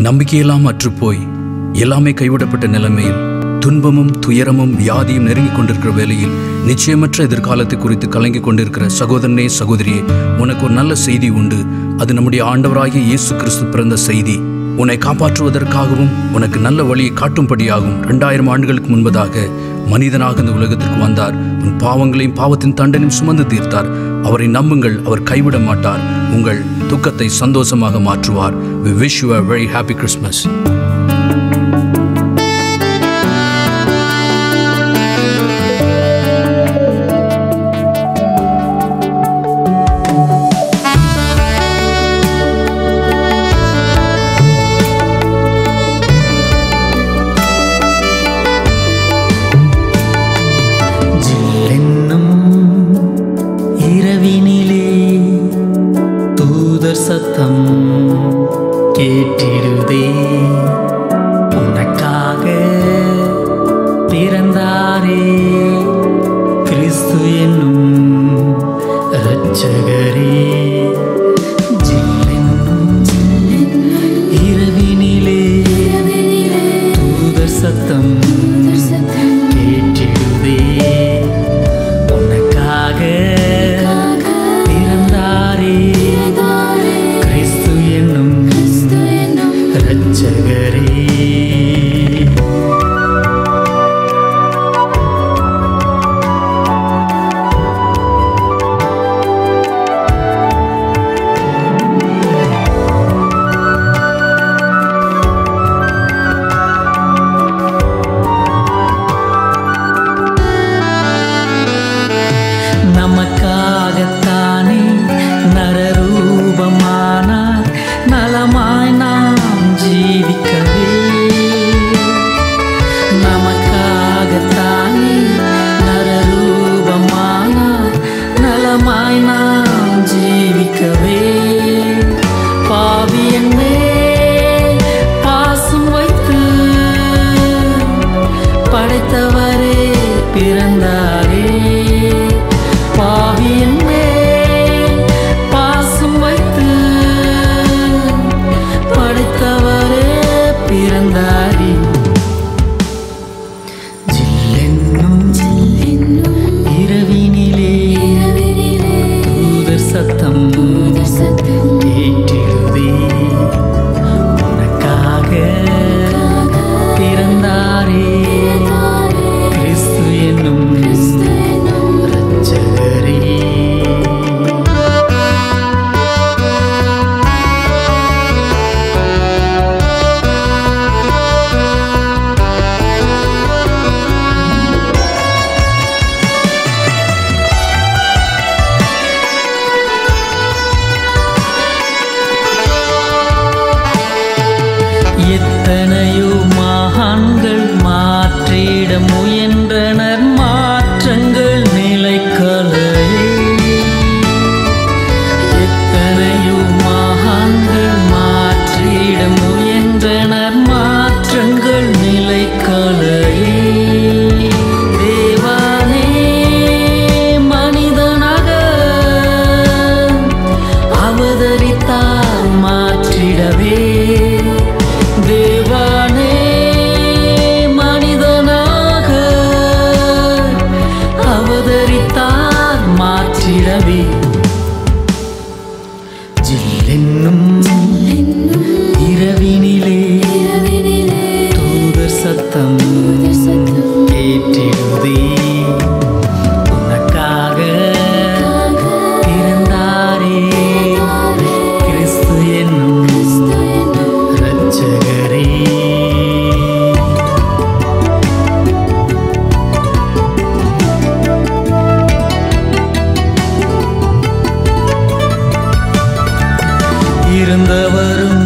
நம்பிக்கையெல்லாம் அற்றுப்போய் எல்லாமே கைவிடப்பட்ட நிலைமையில் துன்பமும் துயரமும் வியாதியும் நெருங்கிக் கொண்டிருக்கிற வேளையில் நிச்சயமற்ற எதிர்காலத்தை குறித்து கலங்கிக் கொண்டிருக்கிற சகோதரனே சகோதரியே உனக்கு ஒரு நல்ல செய்தி உண்டு அது நம்முடைய ஆண்டவராகிய இயேசு கிறிஸ்து பிறந்த செய்தி உன்னை காப்பாற்றுவதற்காகவும் உனக்கு நல்ல வழியை காட்டும்படியாகவும் இரண்டாயிரம் ஆண்டுகளுக்கு முன்பதாக மனிதனாக இந்த உலகத்திற்கு வந்தார் உன் பாவங்களையும் பாவத்தின் தண்டனையும் சுமந்து தீர்த்தார் அவரை நம்புங்கள் அவர் கைவிட மாட்டார் உங்கள் துக்கத்தை சந்தோஷமாக மாற்றுவார் we wish you a very happy christmas ஜில்லென்னும் இரவினிலே தூதர் சத்தம் கேட்டிடுதே உனக்காக பிறந்தாரே கிறிஸ்து என்னும் இரட்சகரே ஜில்லென்னும் இரவினிலே தூதர் சத்தம் கேட்டிடுதே உனக்காக பிறந்தாரே கிறிஸ்து என்னும் இரட்சகரே நமக்காகத்தானே நரரூபமானார் நலமாய் நாம் ஜீவிக்கவே நமக்காகத்தானே நரரூபமானார் நலமாய் நாம் ஜீவிக்கவே பாவியன் மேல் பாசம் வைத்து படைத்தவரே பிறந்தாரே பாவியின் மேல் பாசம் வைத்து படைத்தவரே பிறந்தாரே ஜில்லென்னும் இரவினிலே தூதர் சத்தம் கேட்டிடுதே உனக்காக பிறந்தாரே கிறிஸ்து என்னும் இரட்சகரே எத்தனையோ மகான்கள் மாற்றிட முயன்றனர் மாற்றங்கள் நிலைக்கலையே எத்தனையோ மகான்கள் மாற்றிட முயன்றனர் மாற்றங்கள் நிலைக்கலையே தேவானே மனிதனாக அவதரித்தார் மாற்றிடவே தேவானே மனிதனாக அவதரித்தார் மாற்றிடவே ஜில்லென்னும் இரவினிலே தூதர் சத்தம் கேட்டிடுதே உனக்காக பிறந்தாரே கிறிஸ்து என்னும் இரட்சகரே இருந்தவரும்